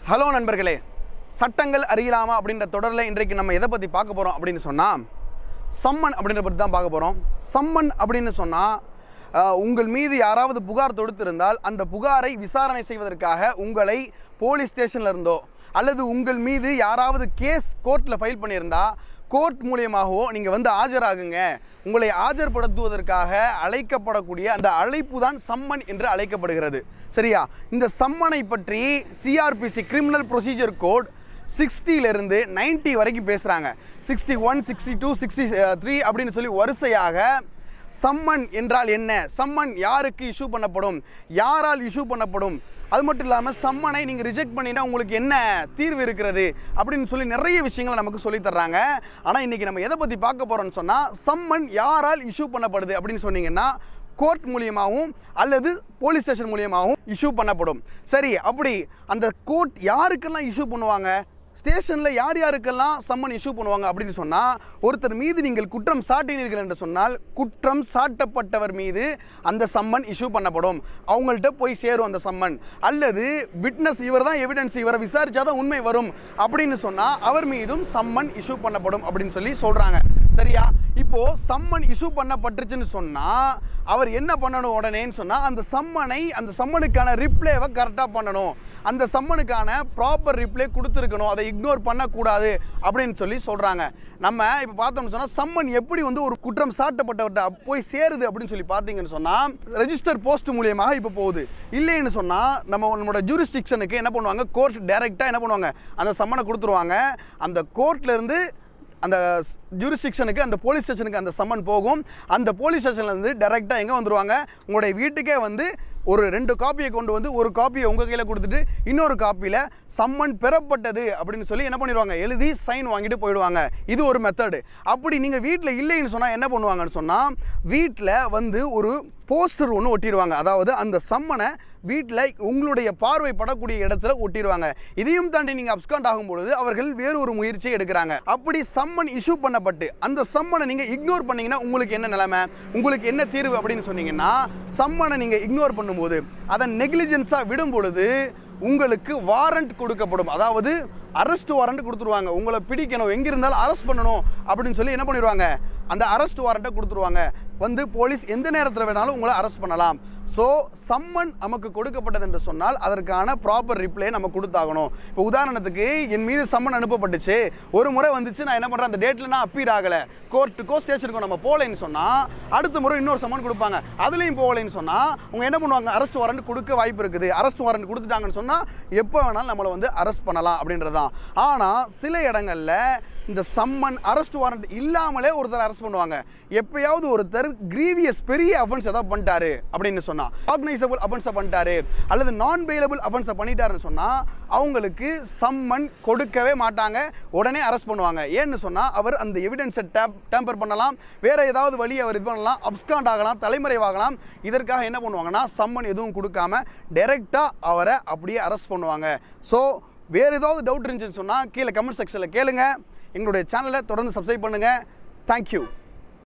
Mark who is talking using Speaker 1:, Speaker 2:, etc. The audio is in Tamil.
Speaker 1: ஹலோ நண்பர்களே சட்டங்கள் அறியலாமா அப்படின்ற தொடரில் இன்றைக்கு நம்ம எதை பற்றி பார்க்க போகிறோம் அப்படின்னு சொன்னால் சம்மன் அப்படின்ற பற்றி தான் பார்க்க போகிறோம் சம்மன் அப்படின்னு சொன்னால் உங்கள் மீது யாராவது புகார் தொடுத்திருந்தால் அந்த புகாரை விசாரணை செய்வதற்காக உங்களை போலீஸ் ஸ்டேஷன்ல இருந்தோ அல்லது உங்கள் மீது யாராவது கேஸ் கோர்ட்டில் ஃபைல் பண்ணியிருந்தா கோர்ட் மூலியமாகவோ நீங்கள் வந்து ஆஜராகுங்க உங்களை ஆஜர்படுத்துவதற்காக அழைக்கப்படக்கூடிய அந்த அழைப்பு தான் சம்மன் என்று அழைக்கப்படுகிறது சரியா இந்த சம்மனை பற்றி சிஆர்பிசி கிரிமினல் ப்ரொசீஜர் கோட் சிக்ஸ்டியிலிருந்து 90 வரைக்கும் பேசுகிறாங்க sixty one sixty two sixty three அப்படின்னு சொல்லி வரிசையாக சம்மன் என்றால் என்ன சம்மன் யாருக்கு இஷ்யூ பண்ணப்படும் யாரால் இஷ்யூ பண்ணப்படும் அது மட்டும் இல்லாமல் சம்மனை நீங்கள் ரிஜெக்ட் பண்ணினா உங்களுக்கு என்ன தீர்வு இருக்கிறது அப்படின்னு சொல்லி நிறைய விஷயங்களை நமக்கு சொல்லித் தர்றாங்க ஆனால் இன்றைக்கி நம்ம எதை பற்றி பார்க்க போகிறோம்னு சொன்னால் சம்மன் யாரால் இஷ்யூ பண்ணப்படுது அப்படின்னு சொன்னீங்கன்னா கோர்ட் மூலியமாகவும் அல்லது போலீஸ் ஸ்டேஷன் மூலியமாகவும் இஷ்யூ பண்ணப்படும் சரி அப்படி அந்த கோர்ட் யாருக்கெல்லாம் இஷ்யூ பண்ணுவாங்க ஸ்டேஷனில் யார் யாருக்கெல்லாம் சம்மன் இஷ்யூ பண்ணுவாங்க அப்படின்னு சொன்னால் ஒருத்தர் மீது நீங்கள் குற்றம் சாட்டினீர்கள் என்று சொன்னால் குற்றம் சாட்டப்பட்டவர் மீது அந்த சம்மன் இஷ்யூ பண்ணப்படும் அவங்கள்ட்ட போய் சேரும் அந்த சம்மன் அல்லது விட்னஸ் இவர் தான் எவிடன்ஸ் இவரை விசாரிச்சாதான் உண்மை வரும் அப்படின்னு சொன்னால் அவர் மீதும் சம்மன் இஷ்யூ பண்ணப்படும் அப்படின்னு சொல்லி சொல்கிறாங்க சரியா இப்போ சம்மன் இஷ்யூ பண்ணப்பட்டுருச்சுன்னு சொன்னா அவர் என்ன பண்ணணும் உடனேன்னு சொன்னா அந்த சம்மனை அந்த சம்மனுக்கான ரிப்ளேவை கரெக்டாக பண்ணணும் அந்த சம்மனுக்கான ப்ராப்பர் ரிப்ளே கொடுத்துருக்கணும் அதை இக்னோர் பண்ணக்கூடாது அப்படின்னு சொல்லி சொல்கிறாங்க நம்ம இப்போ பார்த்தோம்னு சொன்னால் சம்மன் எப்படி வந்து ஒரு குற்றம் சாட்டப்பட்டவர்கிட்ட போய் சேருது அப்படின்னு சொல்லி பார்த்தீங்கன்னு சொன்னால் ரெஜிஸ்டர் போஸ்ட் மூலியமாக இப்போ போகுது இல்லைன்னு சொன்னால் நம்ம நம்மளோட ஜூரிஸ்டிக்ஷனுக்கு என்ன பண்ணுவாங்க கோர்ட் டைரெக்டாக என்ன பண்ணுவாங்க அந்த சம்மனை கொடுத்துருவாங்க அந்த கோர்ட்லேருந்து அந்த ஜூரிஸ்டிக்ஷனுக்கு அந்த போலீஸ் ஸ்டேஷனுக்கு அந்த சம்மன் போகும் அந்த போலீஸ் ஸ்டேஷன்லேருந்து டேரெக்டாக எங்கே வந்துருவாங்க உங்களுடைய வீட்டுக்கே வந்து ஒரு ரெண்டு காப்பியை கொண்டு வந்து ஒரு காப்பியை உங்கள் கையில் கொடுத்துட்டு இன்னொரு காப்பியில் சம்மன் பெறப்பட்டது அப்படின்னு சொல்லி என்ன பண்ணிடுவாங்க எழுதி சைன் வாங்கிட்டு போயிடுவாங்க இது ஒரு மெத்தடு அப்படி நீங்கள் வீட்டில் இல்லைன்னு சொன்னால் என்ன பண்ணுவாங்கன்னு சொன்னால் வீட்டில் வந்து ஒரு போஸ்டர் ஒன்று ஒட்டிடுவாங்க அதாவது அந்த சம்மனை வீட்டில் உங்களுடைய பார்வை படக்கூடிய இடத்துல ஒட்டிடுவாங்க இதையும் தாண்டி நீங்கள் அப்ஸ்காண்ட் ஆகும் பொழுது அவர்கள் வேறு ஒரு முயற்சியை எடுக்கிறாங்க அப்படி சம்மன் இஷ்யூ பண்ணப்பட்டு அந்த சம்மனை நீங்கள் இக்னோர் பண்ணீங்கன்னா உங்களுக்கு என்ன நிலைமை உங்களுக்கு என்ன தீர்வு அப்படின்னு சொன்னீங்கன்னா சம்மனை நீங்கள் இக்னோர் பண்ணும்போது அதை நெக்லிஜென்ஸாக விடும் பொழுது உங்களுக்கு வாரண்ட் கொடுக்கப்படும் அதாவது அரெஸ்ட் வாரண்ட் கொடுத்துருவாங்க உங்களை பிடிக்கணும் எங்கே இருந்தாலும் அரெஸ்ட் பண்ணணும் அப்படின்னு சொல்லி என்ன பண்ணிடுவாங்க அந்த அரெஸ்ட் வாரண்ட்டை கொடுத்துருவாங்க வந்து போலீஸ் எந்த நேரத்தில் வேணாலும் உங்களை அரெஸ்ட் பண்ணலாம் ஸோ சம்மன் நமக்கு கொடுக்கப்பட்டது என்று சொன்னால் அதற்கான ப்ராப்பர் ரிப்ளை நம்ம கொடுத்தாகணும் இப்போ உதாரணத்துக்கு என் மீது சம்மன் அனுப்பப்பட்டுச்சு ஒரு முறை வந்துச்சு நான் என்ன பண்ணுறேன் அந்த டேட்டில் நான் அப்பீர் ஆகலை கோர்ட்டுக்கோ ஸ்டேஷனுக்கோ நம்ம போகலைன்னு சொன்னால் அடுத்த முறை இன்னொரு சம்மன் கொடுப்பாங்க அதுலேயும் போகலைன்னு சொன்னால் அவங்க என்ன பண்ணுவாங்க அரெஸ்ட் வாரண்ட் கொடுக்க வாய்ப்பு இருக்குது அரெஸ்ட் வாரண்ட் கொடுத்துட்டாங்கன்னு சொன்னால் எப்போ வேணாலும் நம்மளை வந்து அரெஸ்ட் பண்ணலாம் அப்படின்றது தான் ஆனால் சில இடங்களில் இந்த சம்மன் அரெஸ்ட் வாரண்ட் இல்லாமலே ஒருத்தர் அரெஸ்ட் பண்ணுவாங்க எப்பயாவது ஒருத்தர் கிரீவியஸ் பெரிய அஃபென்ஸ் ஏதாவது பண்ணிட்டாரு அப்படின்னு சொன்னா ஆர்கனைசபிள் அஃபென்ஸை பண்ணிட்டாரு அல்லது நான் பெயிலபிள் அஃபென்ஸை பண்ணிட்டாருன்னு சொன்னா அவங்களுக்கு சம்மன் கொடுக்கவே மாட்டாங்க உடனே அரெஸ்ட் பண்ணுவாங்க ஏன்னு சொன்னா அவர் அந்த எவிடன்ஸை டேப் டேம்பர் பண்ணலாம் வேற ஏதாவது வழி அவர் இது பண்ணலாம் அப்ஸ்காண்ட் ஆகலாம் தலைமறைவாகலாம் இதற்காக என்ன பண்ணுவாங்கன்னா சம்மன் எதுவும் கொடுக்காம டைரெக்டாக அவரை அப்படியே அரெஸ்ட் பண்ணுவாங்க ஸோ வேறு ஏதாவது டவுட் இருந்துச்சுன்னு சொன்னால் கீழே கமெண்ட் செக்ஷனில் கேளுங்க எங்களுடைய சேனலை தொடர்ந்து சப்ஸ்கிரைப் பண்ணுங்கள் தேங்க்யூ